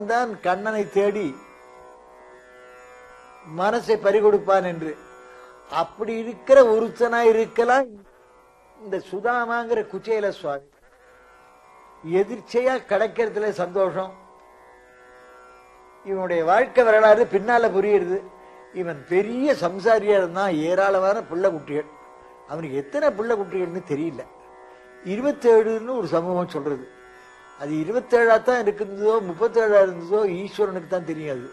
தான் கண்ணனை தேடி மனசை பறிகொடுப்பான் என்று அப்படி இருக்கிற ஒருத்தனா இருக்கலாம் இந்த சுதாமாங்கிற குச்சேல சுவாமி எதிர்ச்சையா கிடைக்கிறதுல சந்தோஷம் இவனுடைய வாழ்க்கை வரலாறு பின்னால புரியுது இவன் பெரிய சம்சாரியா இருந்தான் ஏராளமான புள்ள குட்டிகள் அவனுக்கு எத்தனை புள்ள குட்டிகள்னு தெரியல இருபத்தேழுன்னு ஒரு சமூகம் சொல்றது அது இருபத்தேழா தான் இருந்ததோ முப்பத்தேழா இருந்ததோ ஈஸ்வரனுக்கு தான் தெரியும் அது